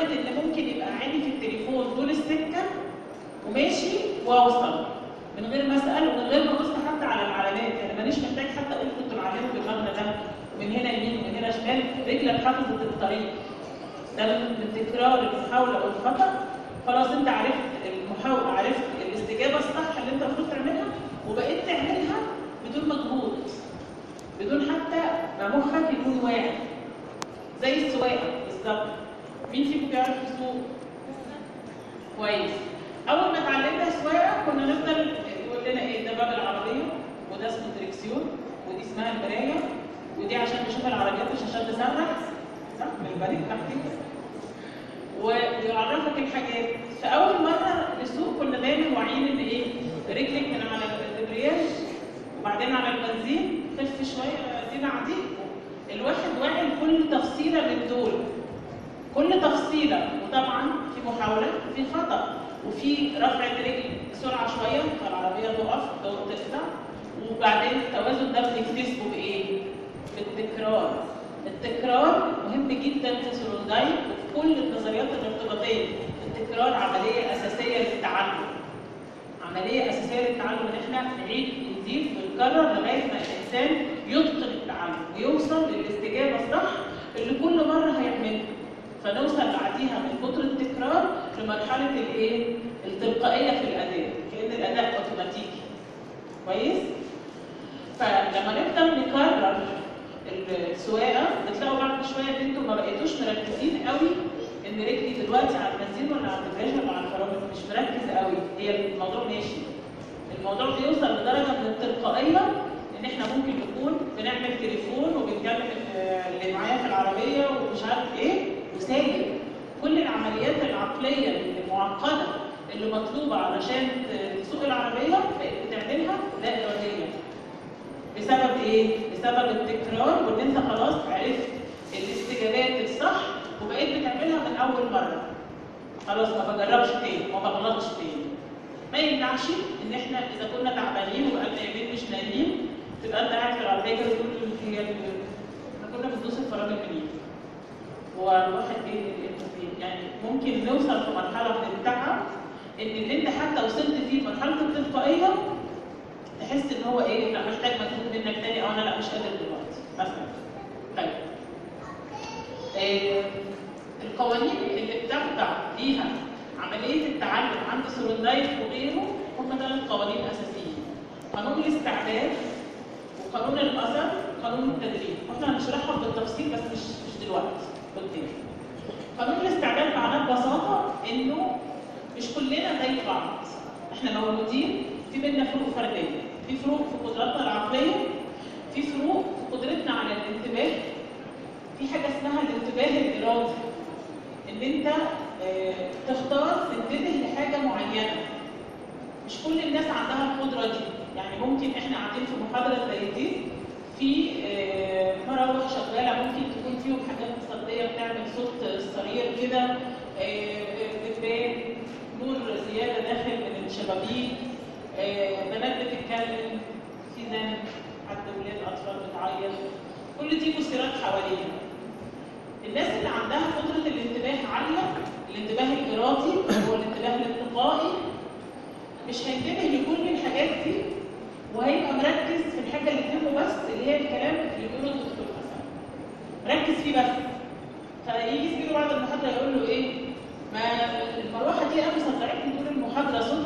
ان ممكن يبقى عيني في التليفون طول السكه وماشي واوصل من غير ما اسال ومن غير ما ابص حتى على العلامات يعني مانيش محتاج حتى اقول كنت العلامات بالمبنى ده ومن هنا يمين ومن هنا شمال رجلك حافظت الطريق ده من تكرار المحاوله والخطا خلاص انت عرفت المحاوله عرفت الاستجابه الصح اللي انت المفروض تعملها وبقيت تعملها بدون مجهود بدون حتى ما مخك يكون واعي زي السواقه بالظبط مين فيكم بيعرف يسوق كويس اول ما اتعلمنا سواقه كنا نفضل يقول لنا ايه ده باب العربيه وده اسمه دريكسيون ودي اسمها المرايه ودي عشان نشوف العربيات مش عشان نسرح صح من البريد تحت ويعرفك الحاجات فاول مره نسوق كنا دايما واعيين ان ايه رجلك من على الدبرياج وبعدين على البنزين خف شويه دي بعدين الواحد واعي لكل تفصيله من دول كل تفصيله وطبعا في محاوله وفي خطا وفي رفعه رجل بسرعه شويه فالعربيه تقف او تقطع وبعدين التوازن ده بنكتسبه بايه؟ بالتكرار التكرار مهم جدا في سولونداي وفي كل النظريات الارتباطيه التكرار عمليه اساسيه للتعلم عمليه اساسيه للتعلم ان احنا نعيد ونزيد ونكرر لغايه ما الانسان يتقن التعلم ويوصل للاستجابه الصح اللي كل مره هيعملها فنوصل بعديها من كتر التكرار لمرحله الايه؟ التلقائيه في الاداء كان الاداء اوتوماتيكي كويس؟ فلما نفضل نكرر السواقه بتلاقوا بعد شويه ان انتوا ما بقيتوش مركزين قوي ان رجلي دلوقتي على البنزين ولا على الدبرياج ولا على الفرامل مش مركز قوي هي الموضوع ماشي الموضوع بيوصل لدرجه من التلقائيه ان احنا ممكن نكون بنعمل تليفون وبنكلم اللي معايا في العربيه ومش عارف ايه وسايق كل العمليات العقليه المعقده اللي مطلوبه علشان تسوق العربيه بقيت بتعملها لا اراديه بسبب ايه؟ بسبب التكرار وان انت خلاص عرفت الاستجابات الصح وبقيت بتعملها من اول مره. خلاص ما بجربش تاني ما بغلطش تاني. ما يمنعش ان احنا اذا كنا تعبانين وبقالنا يومين مش نايمين تبقى انت قاعد في العربيه كده تقول هي احنا كنا بندوس الفرامل منين؟ هو الواحد ايه انت فين؟ يعني ممكن نوصل في مرحله من التعب ان اللي انت حتى وصلت فيه مرحله التلقائيه تحس ان هو ايه لا محتاج مجهود منك تاني او انا لا مش قادر دلوقتي مثلا طيب آه القوانين اللي بتخضع ليها عمليه التعلم عند سورندايت وغيره هم ثلاث قوانين اساسيين قانون الاستعداد وقانون الاثر وقانون التدريب واحنا هنشرحهم بالتفصيل بس مش مش دلوقتي قدام قانون الاستعداد معناه ببساطه انه مش كلنا زي بعض احنا مولودين في بينا فروق فرديه في فروق في قدراتنا العقليه في فروق في قدرتنا على الانتباه في حاجه اسمها الانتباه الارادي ان انت اه تختار تنتبه لحاجه معينه مش كل الناس عندها القدره دي يعني ممكن احنا قاعدين في محاضره زي دي في اه مراوح شغاله ممكن تكون فيهم حاجات مصديه بتعمل صوت صرير كده بتبان نور زياده داخل من الشبابيك بنات بتتكلم في زن حد ولاد اطفال بتعيط كل دي مؤثرات حوالينا الناس اللي عندها قدره الانتباه عاليه الانتباه الارادي هو الانتباه الانتقائي مش هينتبه لكل الحاجات دي وهيبقى مركز في الحاجه اللي تهمه بس اللي هي الكلام اللي بيقوله الدكتور مثلا مركز فيه بس فيجي زميله بعد المحاضره يقول له ايه ما المروحه دي انا صدعتني طول المحاضره صوت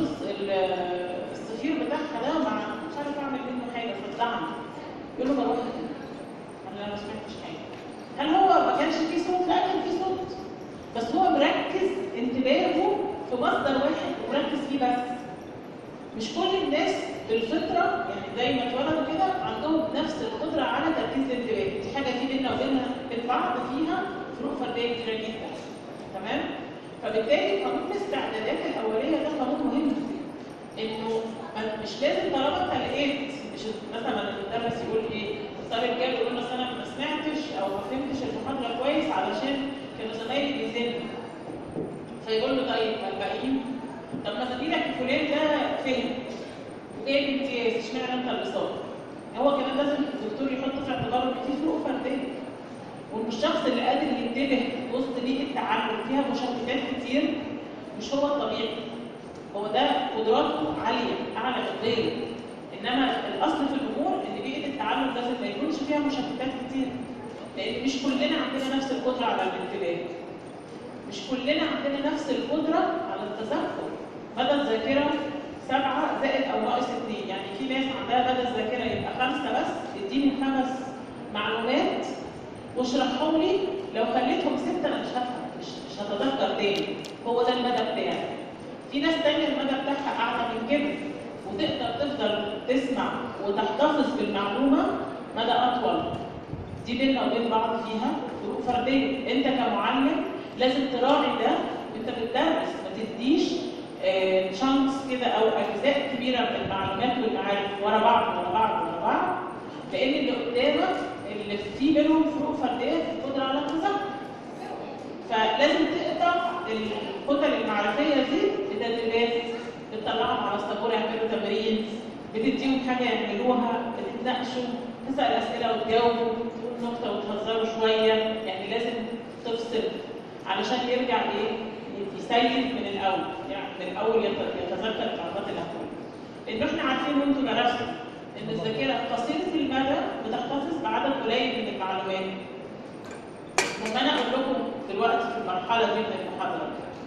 الصفير بتاعها ده مع مش عارف اعمل منه حاجه صدعني يقول له مروحه دي انا ما سمعتش حاجه هل هو ما كانش فيه صوت؟ لا كان فيه صوت بس هو مركز انتباهه في مصدر واحد ومركز فيه بس مش كل الناس بالفطره يعني زي ما اتولدوا كده عندهم نفس القدره على تركيز الانتباه دي حاجه في بيننا وبينها بين بعض فيها فروق فرديه كتيره جدا تمام فبالتالي قانون الاستعدادات الاوليه ده قانون مهم انه مش لازم طالما انت لقيت مش مثلا المدرس يقول ايه الطالب جاي يقول مثلا انا ما سمعتش او ما فهمتش المحاضره كويس علشان كانوا زمايلي بيزنوا فيقول له طيب ما الباقيين طب ما زميلك فلان ده فهم وايه الامتياز اشمعنى انت اللي صابر هو كمان لازم الدكتور يحط في اعتباره ان في فروق فرديه وان الشخص اللي قادر ينتبه وسط بيئه تعلم فيها مشتتات كتير مش هو الطبيعي هو ده قدراته عاليه اعلى بكتير انما الاصل في الامور ان بيئه التعلم لازم ما يكونش فيها مشتتات كتير لان مش كلنا عندنا نفس القدره على الانتباه مش كلنا عندنا نفس القدره على التذكر مدى الذاكره سبعة زائد أو ناقص اثنين، يعني في ناس عندها مدى الذاكرة يبقى خمسة بس، اديني خمس معلومات واشرحهم لي لو خليتهم ستة أنا مش هفهم، مش, مش هتذكر تاني، هو ده المدى بتاعي. في ناس تانية المدى بتاعها أعلى من كده، وتقدر تفضل تسمع وتحتفظ بالمعلومة مدى أطول. دي بيننا وبين بعض فيها فروق فردية، أنت كمعلم لازم تراعي ده وأنت بتدرس، ما تديش شانكس كده او اجزاء كبيره من المعلومات والمعارف ورا بعض ورا بعض ورا بعض لان اللي قدامك اللي في بينهم فروق فرديه في القدره على التذكر فلازم تقطع الكتل المعرفيه دي بتدريبات بتطلعهم على السبوره يعملوا تمرين بتديهم حاجه يعملوها بتتناقشوا تسال اسئله وتجاوبوا تقول نكته وتهزروا شويه يعني لازم تفصل علشان يرجع ايه يسيد من الاول يعني من الاول يتذكر المعلومات اللي هتقولها لان احنا عارفين وانتم درستوا ان الذاكره قصيره المدى بتحتفظ بعدد قليل من المعلومات لما انا اقول لكم دلوقتي في المرحله دي من المحاضره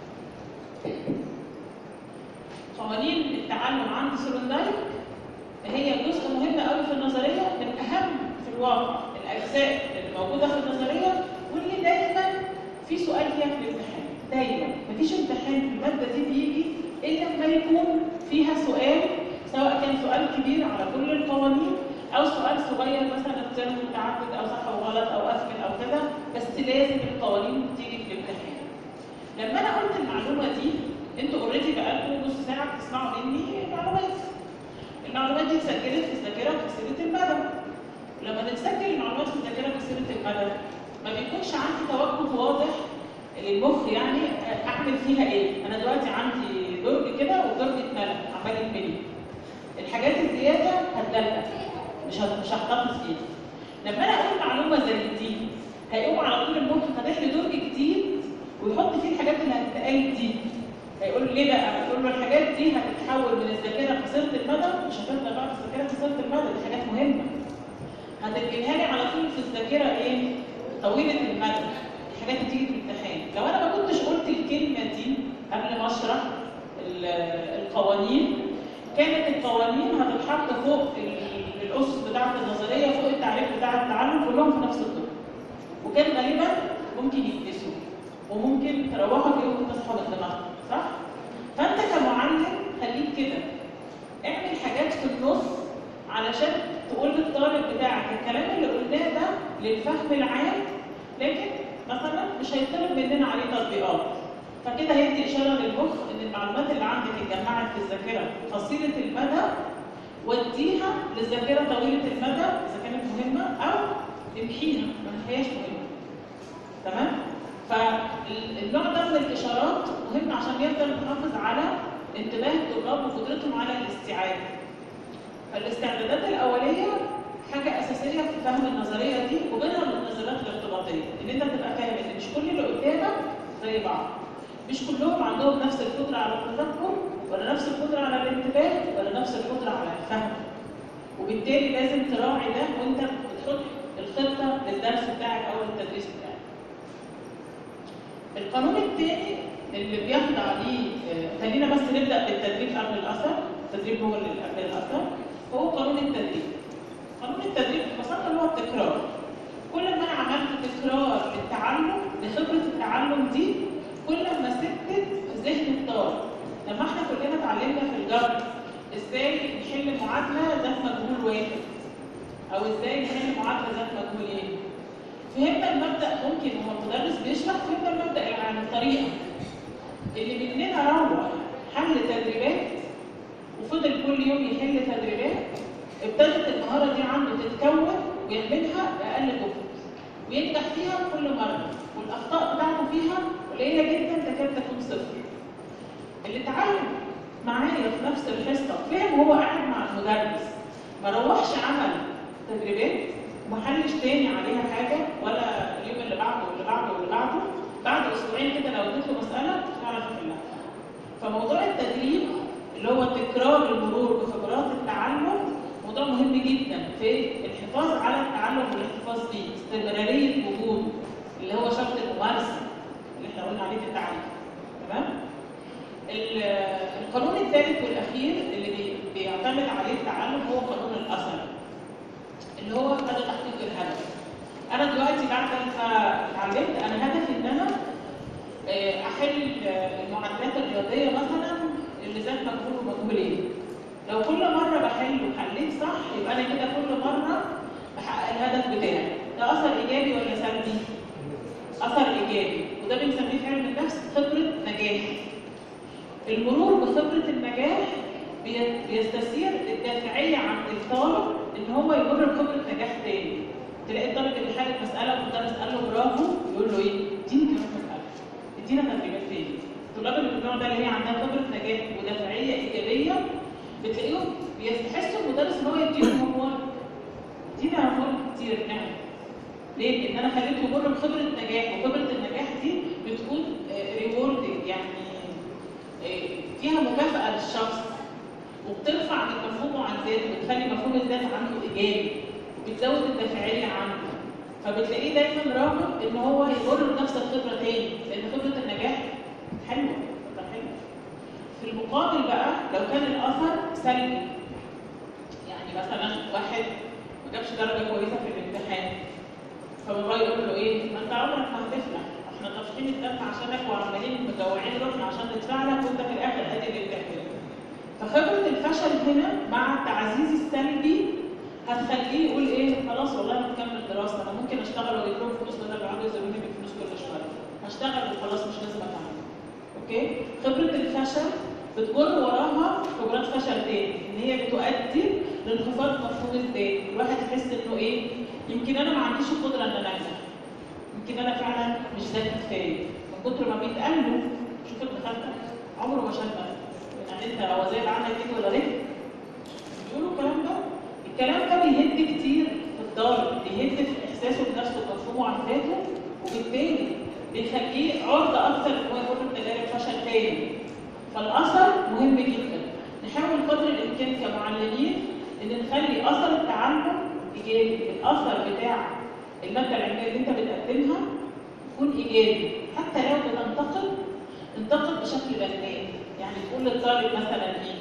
قوانين التعلم عند سورندايك هي جزء مهم قوي في النظريه من اهم في الواقع الاجزاء اللي موجوده في النظريه واللي دايما في سؤال فيها في الامتحان دايما مفيش امتحان في الماده دي بيجي الا لما يكون فيها سؤال سواء كان سؤال كبير على كل القوانين او سؤال صغير مثلا الترم متعدد او صح او غلط او اثبت او كذا بس لازم القوانين تيجي في الامتحان لما انا قلت المعلومه دي انتوا اوريدي بقالكم نص ساعه بتسمعوا مني معلومات المعلومات دي اتسجلت في الذاكره قصيره المدى لما نتسجل المعلومات في الذاكره قصيره المدى ما بيكونش عندي توجه واضح للمخ يعني اعمل فيها ايه؟ انا دلوقتي عندي درج كده والدرج اتملى عمال يتملي. الحاجات الزياده هتدلع مش مش هحتفظ فيها. لما انا اقول معلومه زي دي هيقوم على طول المخ فاتح لي درج جديد ويحط فيه الحاجات اللي هتتقال دي. هيقول له ليه بقى؟ هيقول له الحاجات دي هتتحول من الذاكره قصيره المدى مش هتفضل بقى في الذاكره قصيره المدى دي حاجات مهمه. هتنقلها لي على طول في الذاكره ايه؟ طويله المدى. الحاجات اللي تيجي في الامتحان لو انا ما كنتش قلت الكلمه دي قبل ما اشرح القوانين كانت القوانين هتتحط فوق الاسس بتاعه النظريه فوق التعريف بتاع التعلم كلهم في نفس الدور وكان غالبا ممكن يتنسوا وممكن تروحوا اليوم تصحوا من دماغكم صح؟ فانت كمعلم خليك كده اعمل حاجات في النص علشان تقول للطالب بتاعك الكلام اللي قلناه ده للفهم العام لكن مثلا مش هيطلب مننا عليه تطبيقات فكده هيدي اشاره للمخ ان المعلومات اللي عندك اتجمعت في الذاكره قصيره المدى وديها للذاكره طويله المدى اذا كانت مهمه او امحيها ما هياش مهمه تمام فالنوع ده من الاشارات مهم عشان يقدر نحافظ على انتباه الطلاب وقدرتهم على الاستيعاب فالاستعدادات الاوليه حاجه اساسيه في فهم النظريه دي وبينها من النظريات الارتباطيه ان انت تبقى فاهم ان مش كل اللي قدامك زي بعض مش كلهم عندهم نفس القدره على التذكر ولا نفس القدره على الانتباه ولا نفس القدره على الفهم وبالتالي لازم تراعي ده وانت بتحط الخطه للدرس بتاعك او للتدريس بتاعك القانون الثاني اللي بيخضع ليه خلينا بس نبدا بالتدريب قبل الاثر التدريب هو اللي قبل الاثر هو قانون التدريب قانون التدريب ببساطه اللي هو التكرار كل ما انا عملت تكرار للتعلم لخبره التعلم دي كل ما ثبتت في ذهن الطالب لما احنا كلنا اتعلمنا في الجبر ازاي نحل معادله ذات مجهول واحد او ازاي نحل معادله ذات مجهول ايه فهمنا المبدا ممكن هو المدرس بيشرح فهمنا المبدا العام الطريقه اللي مننا روح حل تدريبات وفضل كل يوم يحل تدريبات ابتدت المهاره دي عنده تتكون ويعملها باقل جهد وينجح فيها كل مره والاخطاء بتاعته فيها قليله جدا تكاد تكون صفر اللي اتعلم معايا في نفس الحصه فهم هو قاعد مع المدرس ما روحش عمل تدريبات وما حلش تاني عليها حاجه ولا اليوم اللي بعده واللي بعده واللي بعده له مساله مش هيعرف يحلها فموضوع التدريب اللي هو تكرار المرور بخبرات التعلم موضوع مهم جدا في الحفاظ على التعلم والاحتفاظ بيه استمراريه وجوده اللي هو شرط الممارسه اللي احنا قلنا عليه في التعليم تمام ال- القانون الثالث والاخير اللي بي- بيعتمد عليه التعلم هو قانون الاثر اللي هو مدى تحقيق الهدف انا دلوقتي بعد ما اتعلمت انا هدفي ان انا آه، احل آه، المعادلات الرياضيه مثلا اللي ذات مجهول ومجهولين لو كل مره بحل وحليت صح يبقى انا كده كل مره بحقق الهدف بتاعي ده اثر ايجابي ولا سلبي اثر ايجابي وده بنسميه في علم النفس خبره نجاح المرور بخبره النجاح بي- بيستثير الدافعيه عند الطالب ان هو يمر بخبره نجاح تاني تلاقي الطالب اللي حل مساله والمدرس قال له برافو يقول له ايه اديني كمان مساله ادينا تدريبات تاني الطلاب اللي من النوع ده اللي هي عندها خبره نجاح ودافعيه ايجابيه بتلاقيهم بيستحسوا المدرس ان هو يديهم هو ادينا هرمون كتير نعم ليه؟ لان انا خليته يمر بخبره نجاح وخبره النجاح دي بتكون ريورد يعني آه، فيها مكافاه للشخص وبترفع من مفهومه عن ذاته بتخلي مفهوم الذات عنده ايجابي وبتزود الدافعيه عنده فبتلاقيه دايما راغب ان هو يمر بنفس الخبره تاني لان خبره النجاح حلوه خبره حلوه في المقابل بقى لو كان الاثر سلبي يعني مثلا واحد ما جابش درجه كويسه في الامتحان فبابا يقول له ايه ما انت عمرك ما هتفلح احنا طافحين الدم عشانك وعمالين مجوعين روحنا عشان ندفع لك وانت في الاخر ادي اللي بتعمله فخبره الفشل هنا مع التعزيز السلبي هتخليه يقول ايه خلاص والله انا مكمل دراسه انا ممكن اشتغل واجيب لهم فلوس بدل ما يقعدوا يزوروني بالفلوس كل شويه هشتغل وخلاص مش لازم اتعلم اوكي خبره الفشل بتجر وراها خبرات فشل تاني ان هي بتؤدي لانخفاض مفهوم الذات الواحد يحس انه ايه يمكن انا ما عنديش القدره ان انا انجح يمكن انا فعلا مش ذاتي كفايه من كتر ما بيتقال له شوف ابن خالتك عمره ما شاف يعني انت هو زي عندك ايد ولا رجل بيقولوا الكلام ده الكلام ده بيهد كتير في الطالب بيهد في احساسه بنفسه ومفهومه عن ذاته وبالتالي بيخليه عرضه اكتر ان هو يمر بتجارب فشل تاني فالاثر مهم جدا نحاول قدر الامكان كمعلمين ان نخلي اثر التعلم ايجابي الاثر بتاع الماده العلميه اللي انت بتقدمها يكون ايجابي حتى لو بتنتقد انتقد بشكل بناء يعني تقول للطالب مثلا ايه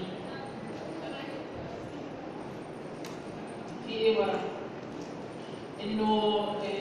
في ايه ورا انه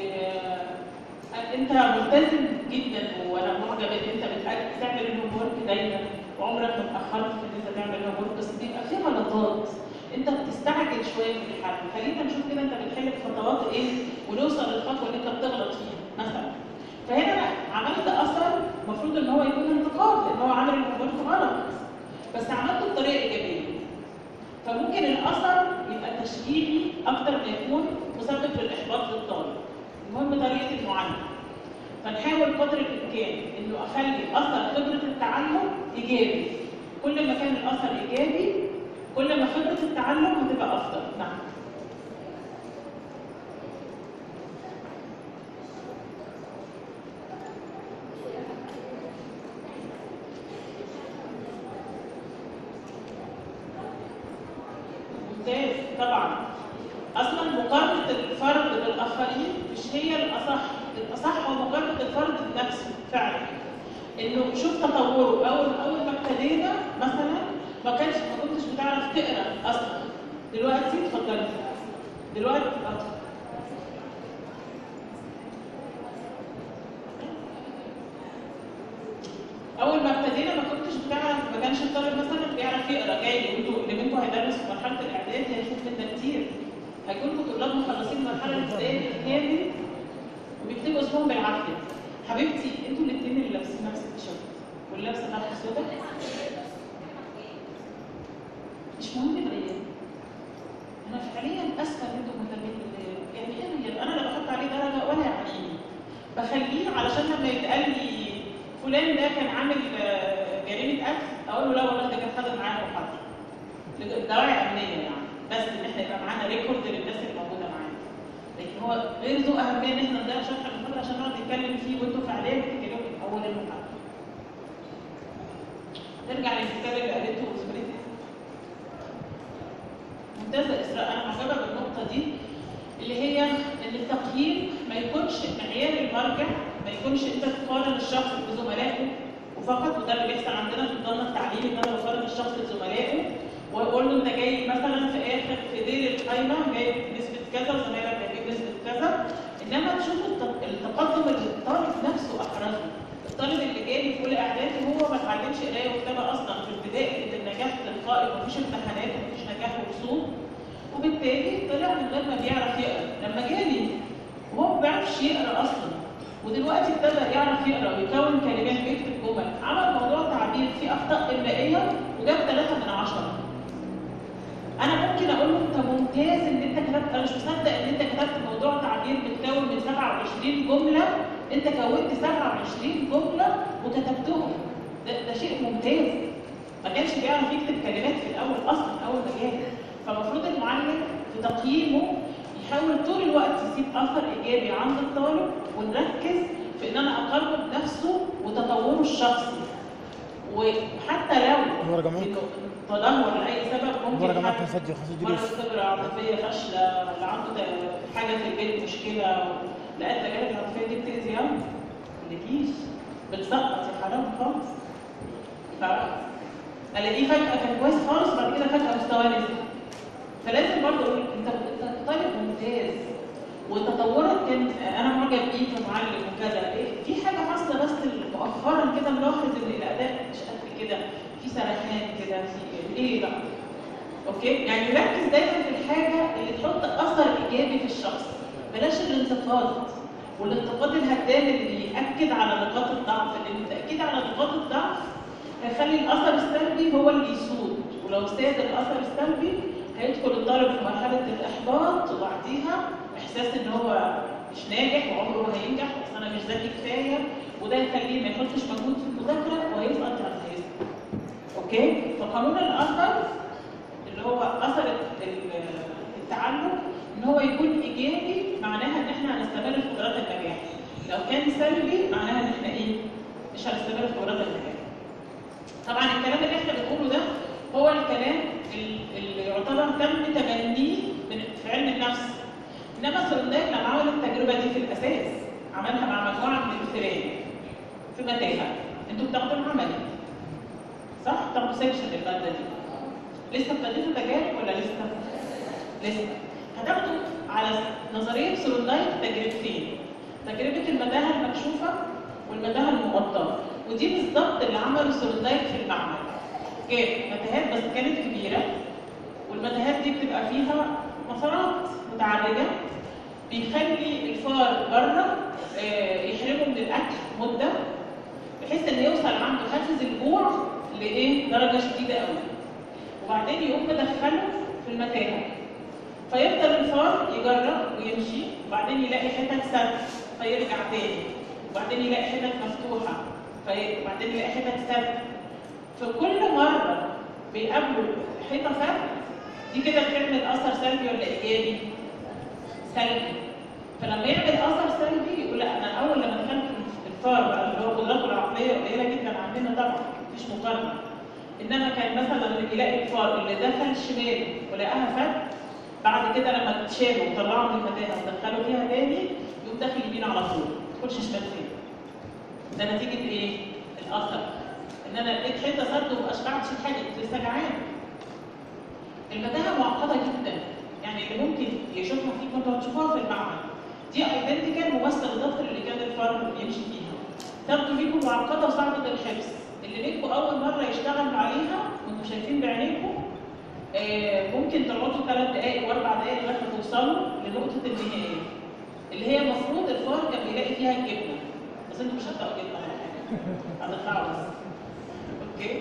آه انت ملتزم جدا وانا معجبه ان انت بتأ- بتعمل الهوم ورك دايما وعمرك ما اتاخرت في ان انت تعمل الهوم ورك بس بيبقى في غلطات انت بتستعجل شويه في الحل خلينا نشوف كده انت بتحل بخطوات ايه ونوصل للخطوه اللي انت بتغلط فيها مثلا فهنا انا عملت اثر المفروض ان هو يكون انتقاد لان هو عامل الهوم ورك غلط بس عملته بطريقه ايجابيه فممكن الاثر يبقى تشجيعي اكتر ما يكون مسبب للاحباط للطالب المهم طريقه المعالجه فنحاول قدر الامكان انه اخلي اثر خبره التعلم ايجابي كل ما كان الاثر ايجابي كل ما خبره التعلم هتبقى افضل نعم ممتاز طبعا اصلا مقارنه الفرد بالاخرين مش هي الاصح الاصح هو مقارنه الفرد بنفسه فعلا انه شوف تطوره اول اول ما ابتدينا مثلا ما كانش ما كنتش بتعرف تقرا اصلا دلوقتي اتفضلي دلوقتي اتفضل اول ما ابتدينا ما كنتش بتعرف ما كانش الطالب مثلا بيعرف يقرا جاي وانتوا اللي منكم هيدرس في مرحله الاعداد هيشوف منا كتير هيكون لكم طلاب مخلصين المرحله الابتدائيه بالكامل وبيكتبوا اسمهم بالعافيه حبيبتي انتوا الاثنين اللي لابسين نفس التيشيرت واللي لابسه طرحه سودا مش مهم الايام انا فعليا اسفه ان انتوا مهتمين بالايام يعني ايه الريال؟ انا لا بحط عليه درجه ولا يعنيني بخليه علشان لما يتقال لي فلان ده كان عامل آه، جريمه قتل اقول له لا والله ده كان حاضر معانا محاضره دواعي امنيه يعني بس ان احنا يبقى معانا ريكورد للناس اللي موجوده معانا لكن هو غير ذو اهميه ان احنا نضيع شرح المحاضره عشان نقعد نتكلم فيه وانتوا فعليا بتتكلموا من اول المحاضره نرجع للكتاب اللي قالته زميلتي ممتازه اسراء انا معجبه بالنقطه دي اللي هي ان التقييم ما يكونش معيار المرجع ما يكونش انت تقارن الشخص بزملائه وفقط وده اللي بيحصل عندنا في النظام التعليمي ان انا بقارن الشخص بزملائه واقول له انت جاي مثلا في اخر في ديل القايمه جايب نسبه كذا وزمايلك جايبين نسبه كذا انما تشوفوا الت- التقدم اللي الطالب نفسه احرزه الطالب اللي جاي في اولى اعدادي هو ما اتعلمش قرايه وكتابه اصلا في البدايه ان النجاح تلقائي مفيش امتحانات ومفيش نجاح ورسوم وبالتالي طلع من غير ما بيعرف يقرا لما جالي وهو ما بيعرفش يقرا اصلا ودلوقتي ابتدى يعرف يقرا ويكون كلمات ويكتب جمل عمل موضوع تعبير فيه اخطاء املائيه وجاب ثلاثة من عشرة انا ممكن اقول له انت ممتاز ان انت كتبت انا مش مصدق ان انت كتبت موضوع تعبير متكون من 27 جمله انت كونت 27 جمله وكتبتهم ده, ده شيء ممتاز ما كانش بيعرف يكتب كلمات في الاول اصلا اول ما جه فالمفروض المعلم في تقييمه يحاول طول الوقت يسيب اثر ايجابي عند الطالب ونركز في ان انا اقارنه بنفسه وتطوره الشخصي وحتى لو نور يا جماعة. إنه تدهور لاي سبب ممكن نور يا جماعة يحدث نسجل خمسة مرة جلوس خبرة عاطفية فاشلة ولا عنده ت- حاجة في البيت مشكلة لقيت التجارب العاطفية دي بتأذي أوي ما تجيش بتسقط يا حرام خالص ف الاقيه فجأة كان كويس خالص وبعد كده فجأة مستواه نزل فلازم برضه اقول انت انت طالب ممتاز وتطورك كان انا معجب بيك كمعلم وكذا إيه؟ في حاجه حاصله بس مؤخرا كده ملاحظ ان الاداء مش قد كده في سرحان كده في ايه بقى اوكي يعني ركز دايما في الحاجه اللي تحط اثر ايجابي في الشخص بلاش الانتقاد والانتقاد الهدام اللي بيأكد على نقاط الضعف لان التأكيد على نقاط الضعف هيخلي الاثر السلبي هو اللي يسود ولو ساد الاثر السلبي هيدخل الطالب في مرحله الاحباط وبعديها احساس ان هو مش ناجح وعمره ما هينجح اصل انا مش ذكي كفايه وده يخليه ما يحطش مجهود في المذاكره وهيسقط يعني هيسقط اوكي فقانون الاثر اللي هو اثر ال- التعلم ان هو يكون ايجابي معناها ان احنا هنستمر في قدرات النجاح لو كان سلبي معناها ان احنا ايه مش هنستمر في قدرات النجاح طبعا الكلام اللي احنا بنقوله ده هو الكلام ال- اللي يعتبر تم تبنيه من- في علم النفس انما سولنداك لما عمل التجربه دي في الاساس عملها مع مجموعه من الفئران في متاهه انتوا بتاخدوا العملي صح؟ بتاخدوا سيكشن الماده دي لسه ابتديتوا تجارب ولا لسه؟ لسه هتاخدوا على نظريه سولندايك تجربتين تجربه المتاهه المكشوفه والمتاهه المغطاه ودي بالظبط اللي عمله سولندايك في المعمل كان متاهات بس كانت كبيره والمتاهات دي بتبقى فيها مسارات متعرجه بيخلي الفار بره آه، يحرمه من الاكل مده بحيث ان يوصل عنده حافز الجوع لايه درجه شديده قوي وبعدين يقوم مدخله في المتاهه فيفضل الفار يجرب ويمشي وبعدين يلاقي حتت سد فيرجع تاني وبعدين يلاقي حتت مفتوحه في- وبعدين يلاقي حتت سد فكل مره بيقابلوا حيطه سد دي كده بتعمل اثر سلبي ولا ايجابي؟ سلبي فلما يعمل اثر سلبي يقول لا انا اول لما دخلت الفار بقى اللي هو قدراته العقليه قليله جدا عندنا طبعا مفيش مقارنه انما كان مثلا اللي بيلاقي الفار اللي دخل شمال ولقاها فت بعد كده لما تشالوا وطلعوا من المتاهه ودخلوا فيها تاني يقوم داخل يمين على طول ما تدخلش شمال تاني ده نتيجه ايه؟ الاثر ان انا لقيت حته سد وما اشبعتش الحاجه كنت لسه جعان المتاهه معقده جدا يعني اللي ممكن يشوفها فيك كنتوا هتشوفوها في المعمل دي ايدنتيكال ممثل الدفتر اللي كان الفار يمشي فيها تبدو ليكم معقده وصعبه الحفظ اللي منكم اول مره يشتغل عليها وانتم شايفين بعينيكم آه، ممكن تقعدوا ثلاث دقائق واربع دقائق لغايه ما توصلوا لنقطه النهائيه اللي هي المفروض الفار كان بيلاقي فيها الجبنه بس انتوا مش هتلاقوا جبنه ولا حاجه هتطلعوا بس اوكي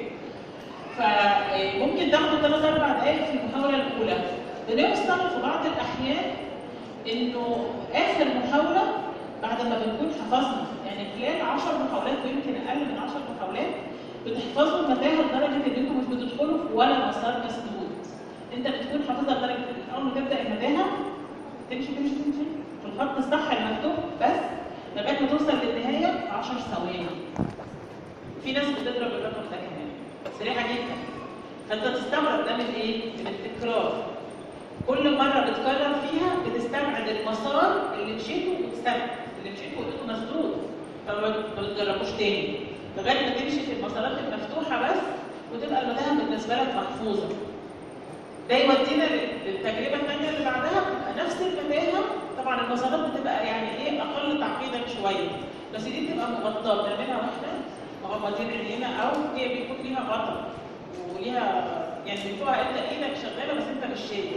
فممكن تاخدوا ثلاث اربع دقائق في المحاوله الاولى بنوصل في بعض الاحيان انه اخر محاوله بعد ما بنكون حفظنا يعني خلال 10 محاولات ويمكن اقل من 10 محاولات بتحفظوا المتاهه لدرجه ان انتم مش بتدخلوا في ولا مسار مسدود انت بتكون حافظها لدرجه ان اول ما تبدا المتاهه تمشي تمشي تمشي في الخط الصح المفتوح بس لغايه ما توصل للنهايه 10 ثواني في ناس بتضرب الرقم ده كمان بس فانت تستبعد ده من ايه؟ من التكرار كل مره بتكرر فيها بتستبعد المسار اللي مشيته وتستبعد اللي مشيته ولقيته مسدود فما بتجربوش تاني لغايه ما تمشي في المسارات المفتوحه بس وتبقى المتاهه بالنسبه لك محفوظه ده يودينا للتجربه الثانيه اللي بعدها بتبقى نفس المتاهه طبعا المسارات بتبقى يعني ايه اقل تعقيدا شويه بس دي بتبقى مغطاه بنعملها واحنا مغمضين عينينا او هي بيكون ليها غطا وليها يعني بتبقى انت ايدك شغاله بس انت مش شايف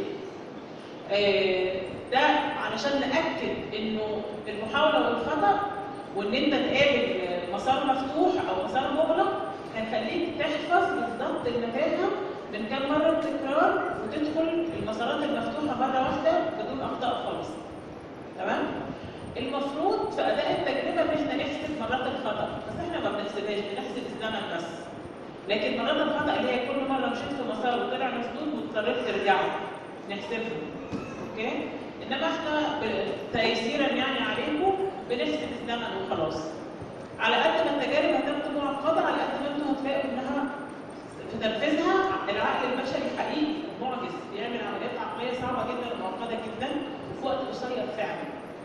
آه، ده علشان ناكد انه المحاوله والخطا وان انت تقابل مسار مفتوح او مسار مغلق هيخليك تحفظ بالظبط المتاهه من كام مره التكرار وتدخل المسارات المفتوحه مره واحده بدون اخطاء خالص تمام المفروض في اداء التجربه ان احنا نحسب مرات الخطا بس احنا ما بنحسبهاش بنحسب الزمن بس لكن مرات الخطا اللي هي كل مره مشيت في مسار وطلع مسدود واضطريت ترجعه نحسبها اوكي انما احنا ب- تيسيرا يعني عليكم بنحسب الزمن وخلاص على قد ما التجارب هتبقى معقده على قد ما انتوا هتلاقوا انها في تنفيذها العقل البشري حقيقي معجز بيعمل عمليات عقليه صعبه جدا ومعقده جدا وفي وقت قصير فعلا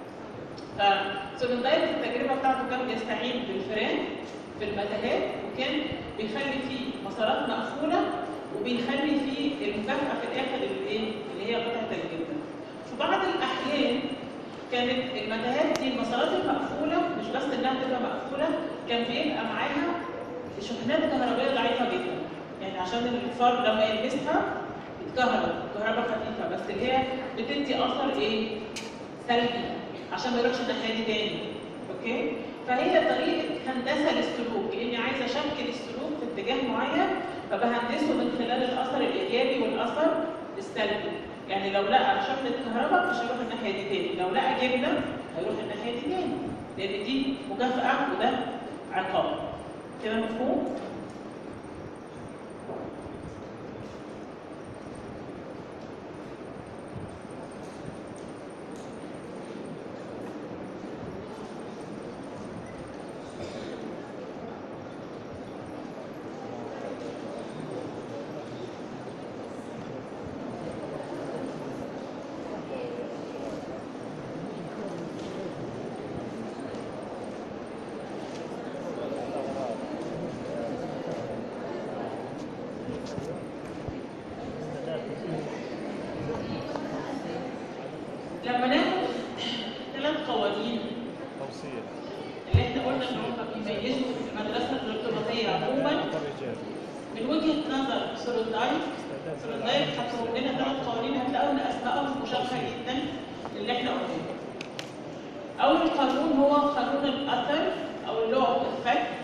فسولندايت التجربه بتاعته كان بيستعين بالفئران في المتاهات وكان بيخلي فيه مسارات مقفوله وبيخلي فيه المكافاه في الاخر اللي ايه اللي هي قطعه الجبنه في بعض الاحيان كانت المتاهات دي المسارات المقفوله مش بس انها تبقى مقفوله كان بيبقى معاها شحنات كهربائيه ضعيفه جدا يعني عشان الفار لما يلمسها يتكهرب كهرباء خفيفه بس اللي هي بتدي اثر ايه سلبي عشان ما يروحش الناحيه دي تاني اوكي فهي طريقه هندسه للسلوك اني عايزه اشكل السلوك في اتجاه معين فبهندسه من خلال الاثر الايجابي والاثر السلبي يعني لو لقى شحنه كهرباء مش هيروح الناحيه دي تاني لو لقى جبنه هيروح الناحيه دي تاني لان دي مكافاه وده عقاب كده مفهوم؟ لما ناخد ثلاث قوانين توصيل اللي احنا قلنا ان هم بيميزوا المدرسه الارتباطيه عموما الرجال من وجهه نظر سولندايف سولندايف حطوا لنا ثلاث قوانين هتلاقوا ان اسمائهم مشابهه جدا للي احنا قلناه. اول قانون هو قانون الاثر او اللو اوف افكت.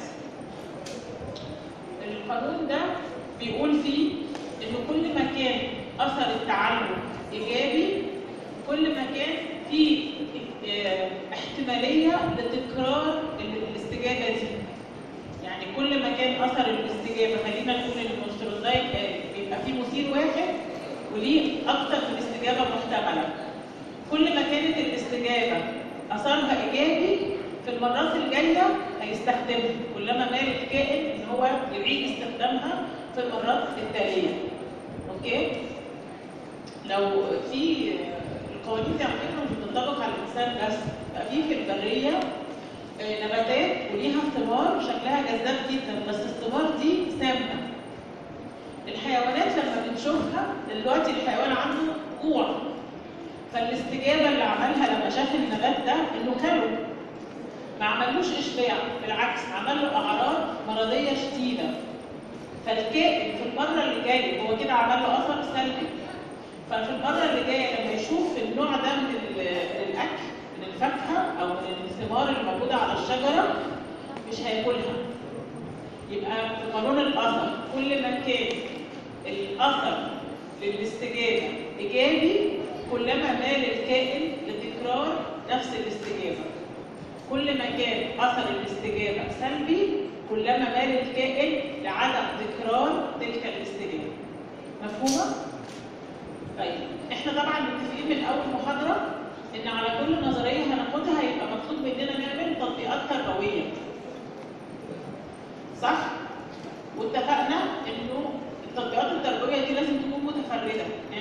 القانون ده بيقول فيه ان كل ما كان اثر التعلم ايجابي كل ما كان في اه، احتماليه لتكرار ال- الاستجابه دي. يعني كل ما كان اثر الاستجابه خلينا نقول ان الكونستروزايت بيبقى فيه مثير واحد وليه اكتر من استجابه محتمله. كل ما كانت الاستجابه اثرها ايجابي في المرات الجايه هيستخدمها كلما مال الكائن ان هو يعيد استخدامها في المرات التاليه. اوكي؟ لو في القوانين دي على فكره مش بتنطبق على الانسان بس بقى في في البريه آه، نباتات وليها ثمار شكلها جذاب جدا بس الثمار دي سامه الحيوانات لما بنشوفها دلوقتي الحيوان عنده جوع فالاستجابه اللي عملها لما شاف النبات ده انه كله ما عملوش اشباع بالعكس عمل له اعراض مرضيه شديده فالكائن في المره اللي جايه هو كده عمل له اثر سلبي ففي المره اللي جايه لما يشوف النوع ده من ال- الاكل من الفاكهه او من الثمار الموجوده على الشجره مش هياكلها يبقى في قانون الاثر كل ما كان الاثر للاستجابه ايجابي كلما مال الكائن لتكرار نفس الاستجابه كل ما كان اثر الاستجابه سلبي كلما مال الكائن لعدم تكرار تلك الاستجابه مفهومه طيب احنا طبعا متفقين من اول محاضره ان على كل نظريه هناخدها هيبقى مطلوب مننا نعمل تطبيقات تربويه صح واتفقنا انه التطبيقات التربويه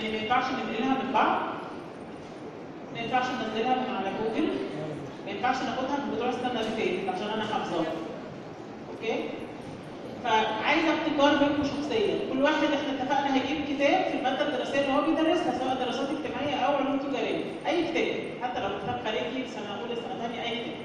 يعني ما ينفعش ننقلها من بعض ما ينفعش ننزلها من على جوجل ما ينفعش ناخدها من بتوع السنه اللي فاتت عشان انا حافظاها اوكي فعايزه ابتكار منكم شخصيا كل واحد احنا اتفقنا هيجيب كتاب في الماده الدراسيه اللي هو بيدرسها سواء دراسات اجتماعيه او علوم تجاريه اي كتاب حتى لو كتاب خارجي سنه اولى سنه ثانيه اي كتاب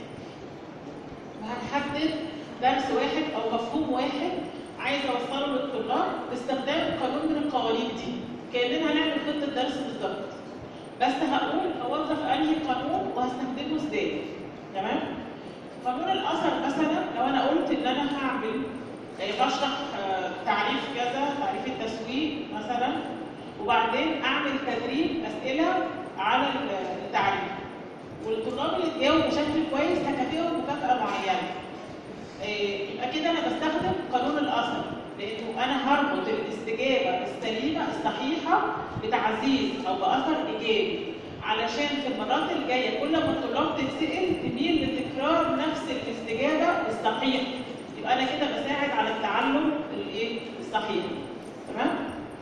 وهنحدد درس واحد او مفهوم واحد عايز اوصله للطلاب باستخدام قانون من القوانين دي كاننا هنعمل خطه درس بالظبط بس هقول اوظف انهي قانون وهستخدمه ازاي تمام قانون الاثر مثلا لو انا قلت ان انا هعمل آه، بشرح آه، تعريف كذا تعريف التسويق مثلا وبعدين اعمل تدريب اسئله على التعريف والطلاب اللي تجاوب بشكل كويس هكافئهم مكافاه معينه آه، يبقى كده انا بستخدم قانون الاثر لانه انا هربط الاستجابه السليمه الصحيحه بتعزيز او باثر ايجابي علشان في المرات الجايه كل ما الطلاب تتسال تميل لتكرار نفس الاستجابه الصحيحه يبقى انا كده بساعد على التعلم الايه الصحيح تمام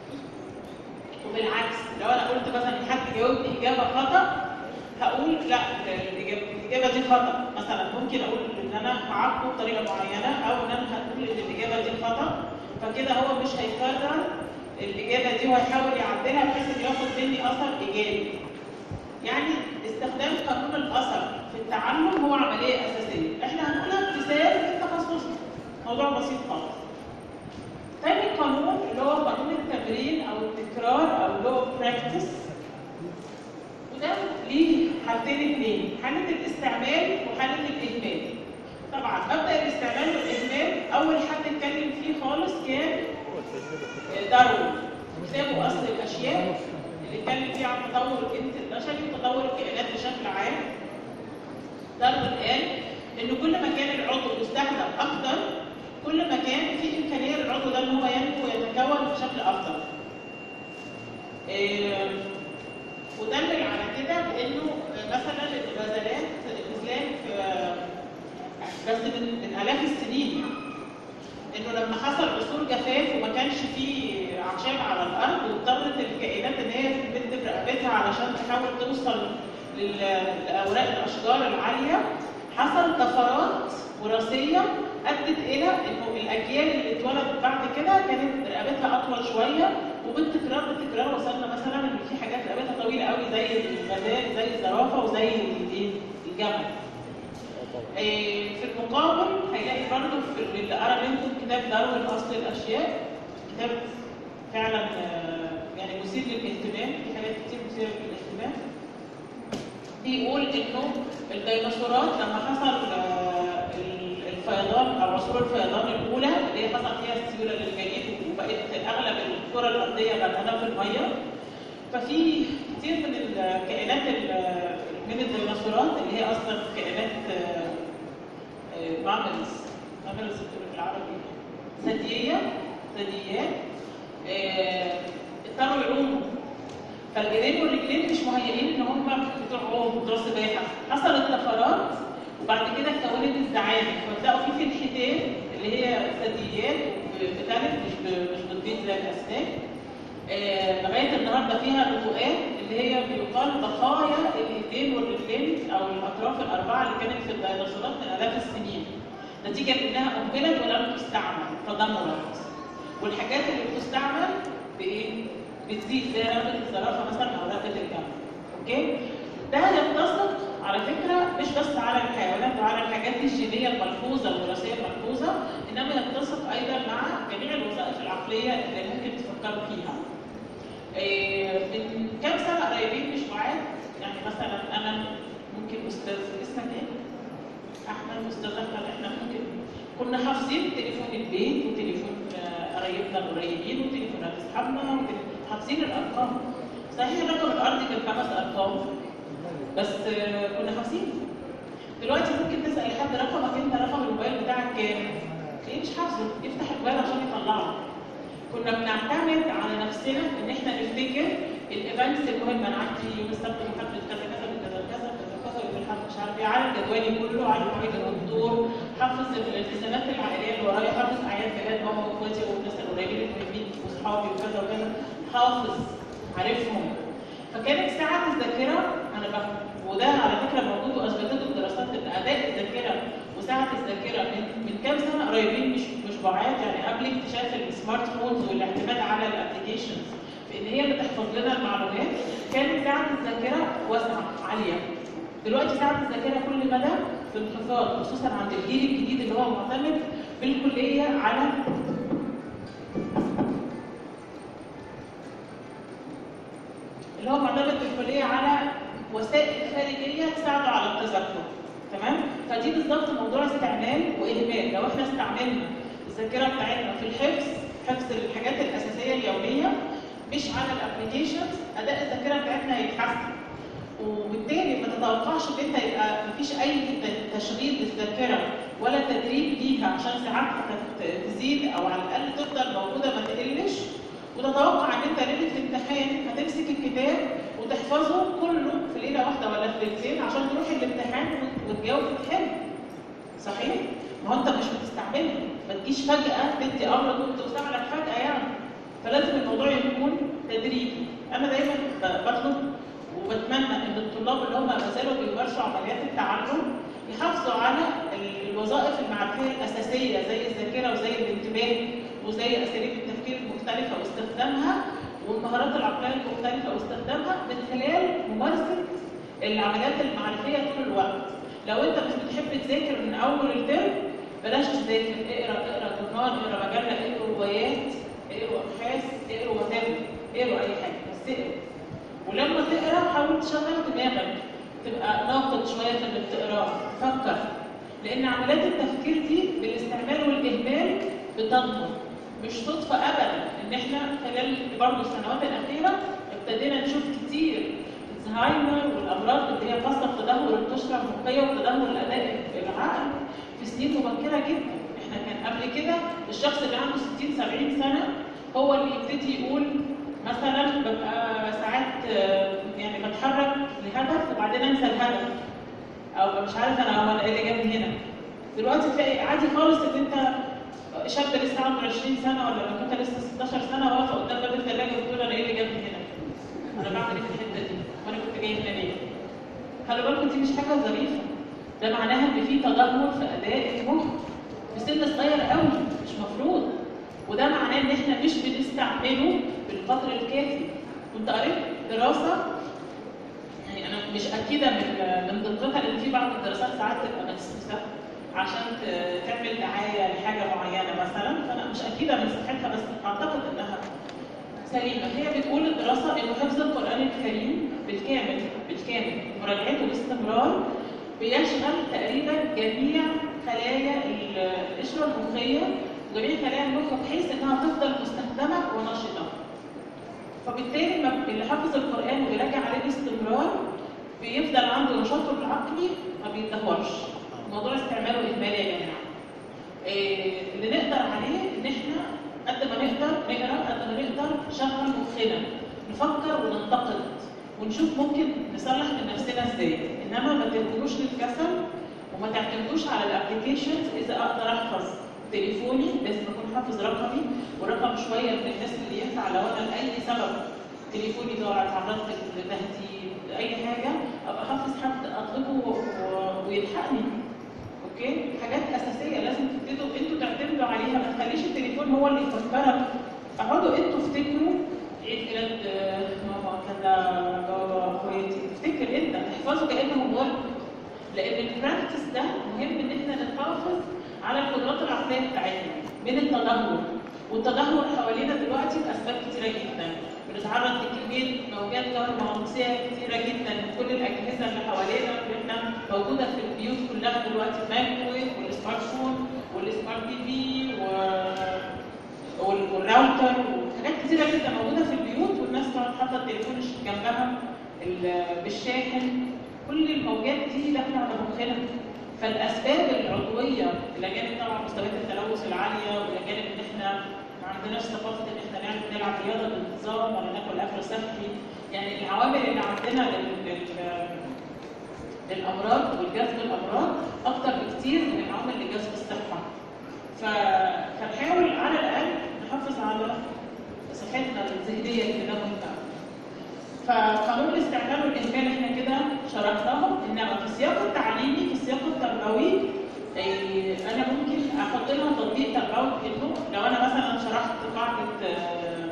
وبالعكس لو انا قلت مثلا حد جاوبني اجابه خطا هقول لا الإجابة, الإجابة دي خطأ مثلا ممكن أقول إن أنا هعاقبه بطريقة معينة أو إن أنا هقول إن الإجابة دي خطأ فكده هو مش هيكرر الإجابة دي وهيحاول يعدلها بحيث إنه ياخد مني أثر إيجابي. يعني استخدام قانون الأثر في التعلم هو عملية أساسية. إحنا هنقولها امتثال في تخصصنا. موضوع بسيط خالص. تاني قانون اللي هو قانون التمرين أو التكرار أو اللي هو براكتس وده ليه حالتين اثنين حالة الاستعمال وحالة الإهمال طبعا مبدأ الاستعمال والإهمال أول حد اتكلم فيه خالص كان داروين كتابه أصل الأشياء اللي اتكلم فيه عن تطور الجنس البشري وتطور الكائنات بشكل عام داروين قال إن كل ما كان العضو يستخدم أكتر كل ما كان في إمكانية للعضو ده إن هو ينمو ويتكون بشكل أفضل. إيه ودلل على كده بانه مثلا الغزلات الغزلان في بس من, من الاف السنين انه لما حصل عصور جفاف وما كانش فيه اعشاب على الارض واضطرت الكائنات ان هي تمد برقبتها علشان تحاول توصل لاوراق الاشجار العاليه حصل طفرات وراثيه ادت الى انه الاجيال اللي اتولدت بعد كده كانت رقبتها اطول شويه وبالتكرار بالتكرار وصلنا مثلا ان في حاجات رقبتها طويله قوي زي الغزال زي الزرافه وزي الايه الجمل. إيه في المقابل هيلاقي برضه في اللي قرا منكم كتاب داروين اصل الاشياء كتاب فعلا يعني مثير للاهتمام في حاجات كتير مثيره للاهتمام بيقول انه الديناصورات لما حصل الفيضان او عصور الفيضان الاولى اللي هي حصل فيها السيوله للجليد وبقت اغلب الكره الارضيه غرقانه في الميه ففي كتير من الكائنات من الديناصورات اللي هي اصلا كائنات ماملز ماملز بالعربي ثدييه ثدييات اضطروا يعوموا فالجنين والرجلين مش مهيئين ان هم بتوع عوم بتوع سباحه حصلت طفرات وبعد كده اتكونت الزعانف فتلاقوا في في الحيتان اللي هي ثدييات بتلف مش مش بتبيض زي الاسماك آه لغايه النهارده فيها نطوقات اللي هي بيقال بقايا الايدين والرجلين او الاطراف الاربعه اللي كانت في الديناصورات من الاف السنين نتيجه لانها اهملت ولم تستعمل فدمرت والحاجات اللي بتستعمل بايه؟ بتزيد زي رقبه الزرافه مثلا او رقبه الجمل اوكي؟ ده يتسق على فكره مش بس على الحيوانات وعلى الحاجات الجينيه الملحوظه الوراثيه الملحوظه انما يتسق ايضا مع جميع الوظائف العقليه اللي ممكن تفكروا فيها. إيه من كام سنه قريبين مش بعاد يعني مثلا انا ممكن استاذ اسمك ايه؟ احمد استاذ احمد احنا ممكن كنا حافظين تليفون البيت وتليفون قرايبنا القريبين وتليفونات اصحابنا حافظين الارقام. صحيح الرقم الارضي كان خمس ارقام بس كنا حافظين دلوقتي ممكن تسال حد رقمك انت رقم الموبايل بتاعك كام؟ تلاقيه مش حافظه يفتح الموبايل عشان يطلعه كنا بنعتمد على نفسنا ان احنا نفتكر الايفنتس المهمه انا عندي يوم السبت محدد كذا كذا من كذا كذا كذا كذا يوم الاحد مش عارف ايه عارف جدولي كله عارف مواعيد الدكتور حافظ الالتزامات العائليه اللي ورايا حافظ اعياد ميلاد ماما واخواتي والناس القريبين المهمين واصحابي وكذا وكذا حافظ عارفهم فكانت ساعة الذاكرة أنا بفهم وده على فكرة موجود وأثبتته الدراسات إن أداء الذاكرة وساعة الذاكرة من من كام سنة قريبين مش مش بعاد يعني قبل اكتشاف السمارت فونز والاعتماد على الابلكيشنز في إن هي اللي تحفظ لنا المعلومات كانت ساعة الذاكرة واسعة عالية دلوقتي ساعة الذاكرة كل مدى في انخفاض خصوصا عند الجيل الجديد اللي هو معتمد بالكلية على اللي هو معتمد بالكليه على وسائل خارجيه تساعده على التذكر تمام فدي بالظبط موضوع استعمال واهمال لو احنا استعملنا الذاكره بتاعتنا في الحفظ حفظ الحاجات الاساسيه اليوميه مش على الابلكيشنز اداء الذاكره بتاعتنا هيتحسن وبالتالي ما تتوقعش ان انت يبقى مفيش اي تشغيل للذاكره ولا تدريب ليها عشان ساعاتها تزيد او على الاقل تفضل موجوده ما تقلش وتتوقع ان انت ليله الامتحان هتمسك الكتاب وتحفظه كله في ليله واحده ولا في ليلتين عشان تروح الامتحان وتجاوب وتحل. صحيح؟ ما هو انت مش بتستعملها، ما تجيش فجاه تدي امر وتوسع لك فجاه يعني. فلازم الموضوع يكون تدريجي. انا دايما بطلب وبتمنى ان الطلاب اللي هم ما زالوا بيمارسوا عمليات التعلم يحافظوا على الوظائف المعرفيه الاساسيه زي الذاكره وزي الانتباه وزي اساليب التفكير المختلفه واستخدامها والمهارات العقليه المختلفه واستخدامها من خلال ممارسه العمليات المعرفيه طول الوقت. لو انت مش بتحب تذاكر من اول الترم بلاش تذاكر اقرا اقرا جورنال اقرا مجله اقرا روايات اقرا ابحاث اقرا وات اقرا اي حاجه بس اقرا ولما تقرا حاول تشغل دماغك تبقى ناقد شويه في اللي بتقراه فكر لان عمليات التفكير دي بالاستعمال والاهمال بتنمو مش صدفه ابدا ان احنا خلال برضه السنوات الاخيره ابتدينا نشوف كتير الزهايمر والامراض اللي هي خاصه بتدهور القشره المخيه وتدهور الاداء العقل في سنين مبكره جدا احنا كان قبل كده الشخص اللي عنده 60 70 سنه هو اللي يبتدي يقول مثلا ببقى ساعات يعني بتحرك لهدف وبعدين انسى الهدف او مش عارف انا هو ايه اللي جابني هنا دلوقتي تلاقي عادي خالص ان انت شاب لسه عنده 20 سنه ولا لما كنت لسه 16 سنه واقفه قدام باب الثلاجه وبتقول انا ايه اللي جابني هنا؟ انا بعمل ايه في الحته دي؟ وانا كنت جاي هنا ليه؟ خلي بالكم دي مش حاجه ظريفه ده معناها ان في تدهور في اداء المخ في سن صغير قوي مش مفروض وده معناه ان احنا مش بنستعمله بالقدر الكافي كنت قريت دراسه يعني انا مش اكيده من من دقتها لان في بعض الدراسات ساعات تبقى مدسوسه عشان تعمل دعايه لحاجه معينه مثلا فانا مش اكيده من صحتها بس اعتقد انها سليمه هي بتقول الدراسه انه حفظ القران الكريم بالكامل بالكامل مراجعته باستمرار بيشغل تقريبا جميع خلايا القشره المخيه وجميع خلايا المخ بحيث انها تفضل مستخدمه ونشطه. فبالتالي اللي حافظ القران وبيراجع عليه باستمرار بيفضل عنده نشاطه العقلي ما بيتدهورش. موضوع استعماله اهمال يا جماعه. إيه اللي نقدر عليه ان احنا قد ما نقدر نقرا قد ما نقدر نشغل مخنا نفكر وننتقد ونشوف ممكن نصلح من نفسنا ازاي انما ما تركنوش للكسل وما تعتمدوش على الابلكيشنز اذا اقدر احفظ تليفوني لازم اكون حافظ رقمي ورقم شويه من الناس اللي ينفع لو انا لاي سبب تليفوني ضاع اتعرضت لتهديد اي حاجه ابقى حافظ حد اطلبه ويلحقني اوكي حاجات اساسيه لازم تبتدوا انتوا تعتمدوا عليها ما تخليش التليفون هو اللي يفكرك اقعدوا انتوا افتكروا عيد ميلاد ماما كذا بابا اخواتي افتكر انت احفظه كانه موبايل لان البراكتس ده مهم ان احنا نحافظ على القدرات العقليه بتاعتنا من التدهور والتدهور حوالينا دلوقتي باسباب كتيره جدا بنتعرض لكميه موجات كهرومغناطيسيه كتيره جدا من كل الاجهزه اللي حوالينا اللي احنا موجوده في البيوت كلها دلوقتي المايكرويف والسمارت فون والسمارت تي في والراوتر وحاجات كتيره جدا موجوده في البيوت والناس تقعد حاطه التليفون جنبها بالشاحن كل الموجات دي داخله على مخنا فالاسباب العضويه الى جانب طبعا مستويات التلوث العاليه والى جانب ان احنا ما عندناش ثقافه ان احنا نعمل نلعب رياضه بانتظام ولا ناكل اكل صحي يعني العوامل اللي عندنا لل... لل... للامراض والجذب الامراض اكتر بكتير من العوامل لجذب الصحه ف... فنحاول على الاقل نحافظ على صحتنا الذهنيه اللي ده مهم فقانون الاستعمال والاهمال احنا كده شرحناهم انما في السياق التعليمي في السياق التربوي إيه، انا ممكن احط لها تطبيق تربوي انه لو انا مثلا شرحت قاعده آه،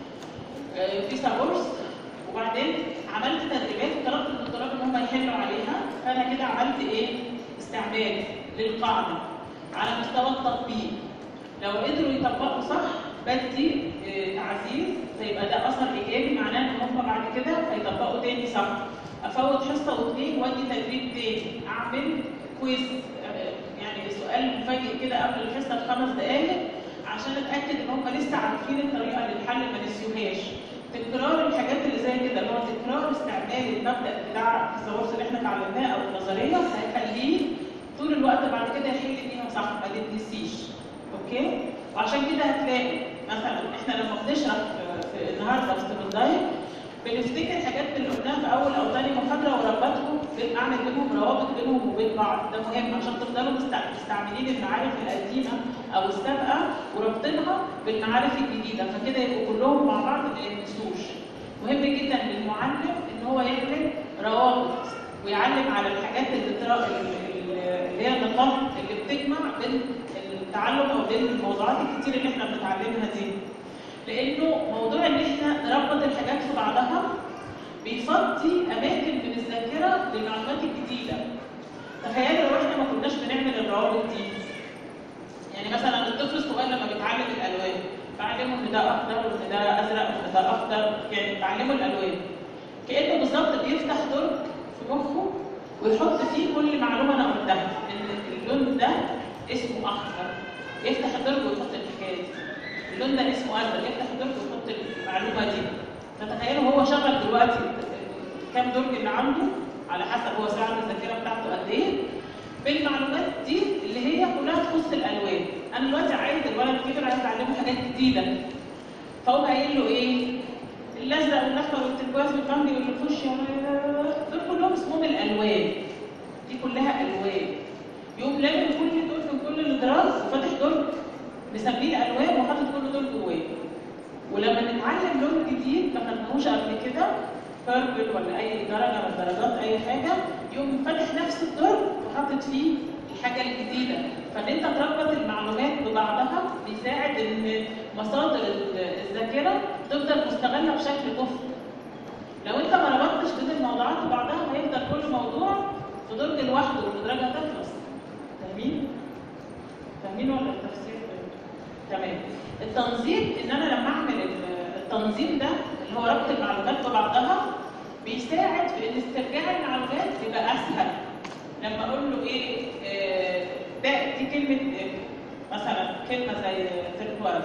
آه، فيسا بورس وبعدين عملت تدريبات وطلبت من الطلاب ان هم يحلوا عليها فانا كده عملت ايه؟ استعمال للقاعده على مستوى التطبيق لو قدروا يطبقوا صح بدي آه، تعزيز فيبقى ده اثر ايجابي معناه ان هم بعد كده هيطبقوا تاني صح افوت حصه واثنين وادي تدريب تاني اعمل كويز آه، يعني سؤال مفاجئ كده قبل الحصه بخمس دقائق عشان اتاكد ان هم لسه عارفين الطريقه للحل ما نسيوهاش تكرار الحاجات اللي زي كده اللي هو تكرار استعمال المبدا بتاع التسوس اللي احنا اتعلمناه او النظريه هيخليه طول الوقت بعد كده يحل فيها صح ما تتنسيش اوكي وعشان كده هتلاقي مثلا احنا لما بنشرح في- في النهارده في ستيفن بنفتكر حاجات اللي قلناها في اول او ثاني محاضره وربطهم بين- اعمل بينهم روابط بينهم وبين بعض ده مهم عشان تفضلوا مستع- مستعملين المعارف القديمه او السابقه وربطينها بالمعارف الجديده فكده يبقوا كلهم مع بعض ما ينسوش مهم جدا للمعلم ان هو يعمل روابط ويعلم على الحاجات اللي ترا- اللي هي النقاط اللي بتجمع بين التعلم او بين الموضوعات الكتير اللي احنا بنتعلمها دي لانه موضوع ان احنا نربط الحاجات في بعضها بيفضي اماكن من الذاكره للمعلومات الجديده تخيلوا لو احنا ما كناش بنعمل الروابط دي يعني مثلا الطفل الصغير لما بيتعلم الالوان بعلمه ان ده اخضر وان ده ازرق وان ده اخضر يعني بعلمه الالوان كانه بالظبط بيفتح درج في مخه ويحط فيه كل معلومه انا قلتها ان اللون ده اسمه اخضر يفتح الدرج ويحط الحكايه دي اللون ده اسمه ازرق يفتح الدرج ويحط المعلومه دي فتخيلوا هو شغل دلوقتي كام درج اللي عنده على حسب هو سعر الذاكره بتاعته قد ايه بالمعلومات دي اللي هي كلها تخص الالوان انا دلوقتي عايز الولد الكبير عايز اعلمه حاجات جديده فهو قايل له ايه الازرق والاحمر والتركواز والبامبي والفوشيا دول كلهم اسمهم الالوان دي كلها الوان يقوم لامم كل دول في كل الادراج وفاتح درج مسميه الالوان وحاطط كل دول جواه ولما نتعلم لون جديد ما خدناهوش قبل كده بيربل ولا اي درجه من درجات اي حاجه يقوم فاتح نفس الدرج وحاطط فيه الحاجه الجديده فان انت تربط المعلومات ببعضها بيساعد ان مصادر الذاكره تفضل مستغله بشكل كفء لو انت ما ربطتش بين الموضوعات ببعضها هيفضل كل موضوع في درج لوحده والمدرجه تخلص فاهمين؟ فاهمين ولا التفسير تمام التنظيم ان انا لما اعمل التنظيم ده اللي هو ربط المعلومات ببعضها بيساعد في ان استرجاع المعلومات يبقى اسهل لما اقول له ايه آه، ده دي كلمه آه، مثلا كلمه زي تركواز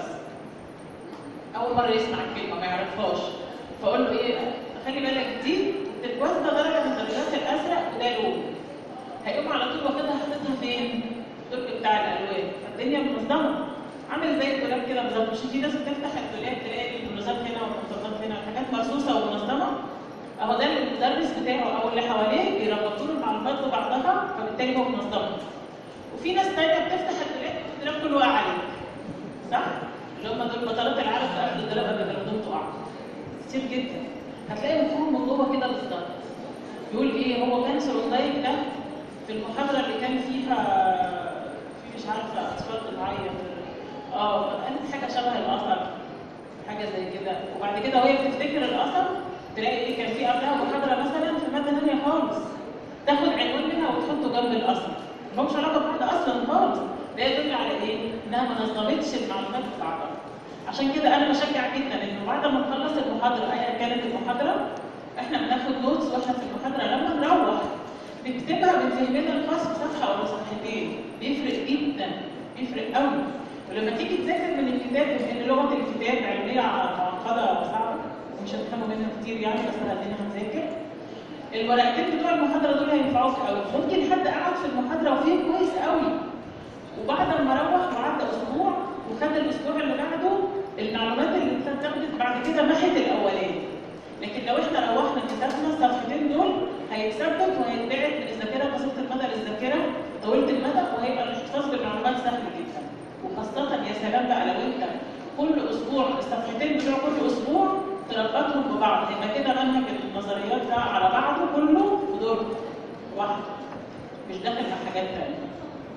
اول مره يسمع الكلمه ما يعرفهاش فاقول له ايه خلي بالك دي التركواز ده درجه من درجات الازرق وده لون هيقوم على طول واخدها حاططها فين؟ الدرج بتاع الالوان فالدنيا منظمه عامل زي الدولاب كده بالظبط مش في ناس بتفتح الدولاب تلاقي البلوزات هنا والقمصانات هنا الحاجات مرصوصه ومنظمه اهو ده اللي المدرس بتاعه او اللي حواليه بيربطوا له المعلومات ببعضها فبالتالي هو منظم وفي ناس تانية بتفتح الدولاب الدولاب كله واقع عليك صح؟ اللي هم دول بطلات العالم في قبل الدولاب قبل ما الهدوم تقع كتير جدا هتلاقي مفهوم من جوه كده بالظبط يقول ايه هو كان سلوندايك ده في المحاضره اللي كان فيها في مش عارفه اطفال بتعيط اه قالت حاجه شبه الاثر حاجه زي كده وبعد كده وهي بتفتكر الاثر تلاقي ايه كان في قبلها محاضره مثلا في ماده ثانيه خالص تاخد عنوان منها وتحطه جنب الاثر ملهمش علاقه ببعض اصلا خالص ده يدل على ايه؟ انها ما نظمتش المعلومات ببعضها عشان كده انا بشجع جدا انه بعد ما نخلص المحاضره ايا كانت المحاضره احنا بناخد نوتس واحنا في المحاضره لما نروح نكتبها من فهمنا الخاص بصفحه ولا صفحتين بيفرق جدا بيفرق قوي ولما تيجي تذاكر من الكتاب بما ان لغه الكتاب علميه معقده وصعبه ومش هتفهموا منها كتير يعني بس هدينا هنذاكر الورقتين بتوع المحاضره دول هينفعوك قوي ممكن حد قعد في المحاضره وفهم كويس قوي وبعد ما روح وعدى اسبوع وخد الاسبوع اللي بعده المعلومات اللي انت اتاخدت بعد كده محت الاولاني لكن لو احنا روحنا كتابنا الصفحتين دول هيتثبت وهيتبعت من الذاكره بسيطه المدى للذاكره طويله المدى وهيبقى الاحتفاظ بالمعلومات سهل جدا وخاصه يا سلام بقى لو انت كل اسبوع الصفحتين بتوع كل اسبوع تربطهم ببعض يبقى كده منهج النظريات ده على بعضه كله في دور واحد مش داخل مع حاجات تانية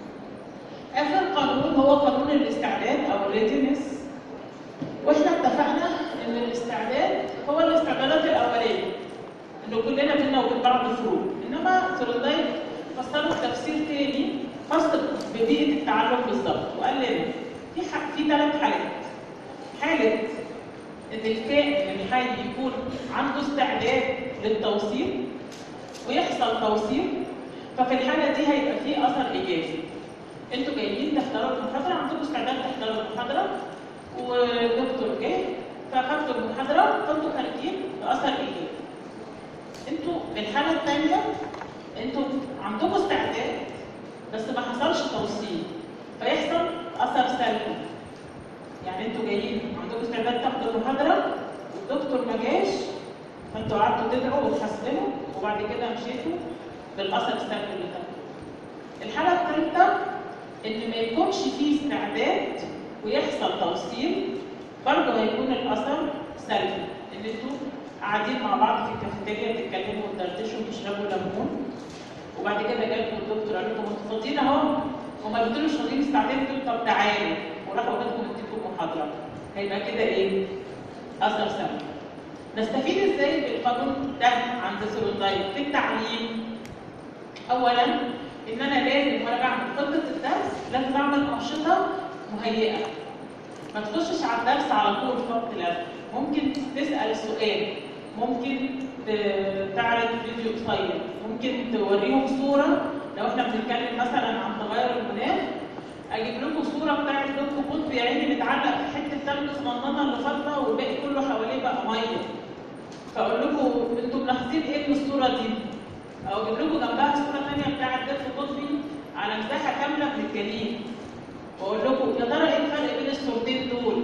اخر قانون هو قانون الاستعداد او الريدينس واحنا اتفقنا ان الاستعداد هو الاستعدادات الاوليه انه كلنا بينا وبين بعض فروق انما ثورندايك فسره تفسير تاني خاص ببيئه التعلم بالظبط وقال لنا في ح- في ثلاث حالات حاله ان الكائن الحي يكون عنده استعداد للتوصيل ويحصل توصيل ففي الحاله دي هيبقى فيه اثر ايجابي انتوا جايين تحضروا المحاضره عندكم استعداد تحضروا المحاضره ودكتور جه فاخدتوا المحاضره فانتوا خارجين باثر ايجابي انتوا الحاله الثانيه انتوا عندكم استعداد بس ما حصلش توصيل فيحصل اثر سلبي يعني انتوا جايين عندكم استعداد تاخدوا المحاضره والدكتور ما جاش فانتوا قعدتوا تدعوا وتحسنوا وبعد كده مشيتوا بالاثر السلبي اللي خدتوه. الحاله الثالثه ان ما يكونش فيه استعداد ويحصل توصيل برضه هيكون الاثر سلبي ان انتوا قاعدين مع بعض في الكافيتيريا بتتكلموا وتدردشوا وتشربوا ليمون وبعد كده جالكم الدكتور قال لكم انتوا فاضيين اهو هما قلت له مش فاضيين استعداد قلت طب تعالوا وراحوا واخدكم اديكم محاضره هيبقى كده ايه؟ اثر سلبي نستفيد ازاي بالقانون ده عند ثورندايك في التعليم اولا ان انا لازم وانا بعمل خطه الدرس لازم اعمل انشطه مهيئه ما تخشش على الدرس على طول فقط لازم ممكن تسال سؤال ممكن ت- تعرض فيديو قصير ممكن توريهم صوره لو احنا بنتكلم مثلا عن تغير المناخ اجيب لكم صوره بتاعت دكتور قطب يا عيني متعلق في حته ثلج صغننه اللي فاضله والباقي كله حواليه بقى ميه فاقول لكم انتوا ملاحظين ايه من الصوره دي؟ او اجيب لكم جنبها صوره ثانيه بتاعت دكتور قطبي على مساحه كامله من الجليد واقول لكم يا ترى ايه الفرق بين الصورتين دول؟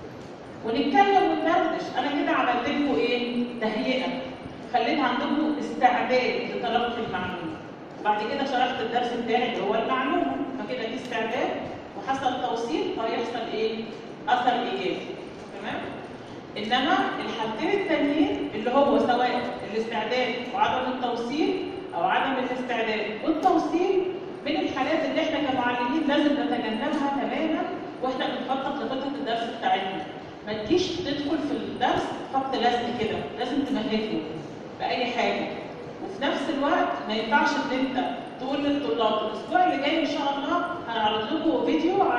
ونتكلم وندردش انا كده عملت لكم ايه؟ تهيئه خليت عندكم استعداد لتلقي المعلومه وبعد كده شرحت الدرس بتاعي اللي هو المعلومه فكده في استعداد وحصل توصيل فيحصل ايه؟ اثر ايجابي تمام؟ انما الحالتين التانيين اللي هو سواء الاستعداد وعدم التوصيل او عدم الاستعداد والتوصيل من الحالات اللي احنا كمعلمين لازم نتجنبها تماما واحنا بنخطط لخطه الدرس بتاعتنا ما تجيش تدخل في الدرس خط لزق كده لازم تمهده باي حاجه وفي نفس الوقت ما ينفعش ان انت تقول للطلاب الاسبوع اللي جاي ان شاء الله هنعرض لكم فيديو عن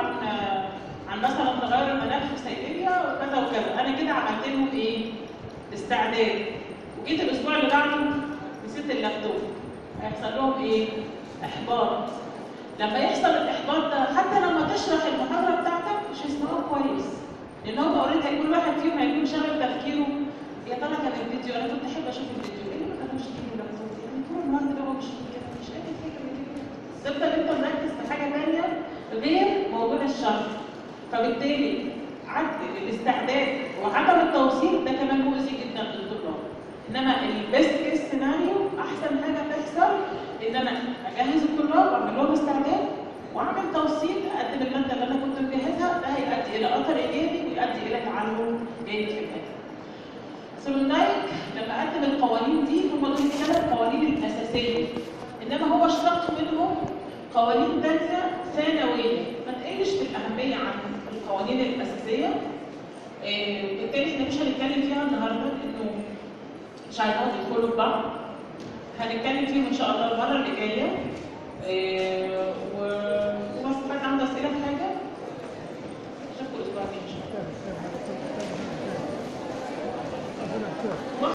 عن مثلا تغير المناخ في سيبيريا وكذا وكذا انا كده عملت لهم ايه؟ استعداد وجيت الاسبوع اللي بعده نسيت اللابتوب هيحصل لهم ايه؟ احباط لما يحصل الاحباط ده حتى لما تشرح المحاضره بتاعتك مش هيسمعوها كويس لان هم اوريدي كل واحد فيهم هيكون شغل تفكيره يا ترى كان الفيديو انا كنت احب اشوف الفيديو ايه اللي ما كانوش يجيبوا لابتوب يعني طول النهار دماغه مش كده مش قادر يفتكر الفيديو تفضل انت مركز في حاجه ثانيه غير موضوع الشرح فبالتالي عدل الاستعداد وعدم التوصيل ده كمان مؤذي جدا للطلاب انما البيست كيس سيناريو احسن حاجه تحصل ان انا اجهز الطلاب واعمل لهم استعداد واعمل توصيل اقدم الماده اللي انا كنت مجهزها ده هيؤدي الى اثر ايجابي ويؤدي الى تعلم جيد في الاخر. سولوندايك لما قدم القوانين دي هم دول الثلاث قوانين الاساسيه انما هو اشتق منهم قوانين تانية ثانويه ما تقلش في الاهميه عن القوانين الاساسيه إيه، بالتالي احنا مش هنتكلم فيها النهارده لانه مش عايزاهم يدخلوا في بعض هنتكلم فيهم ان شاء الله المره اللي جايه إيه، و- وبس حد عنده اسئله في حاجه؟ اشوفكم الاسبوع الجاي ان شاء الله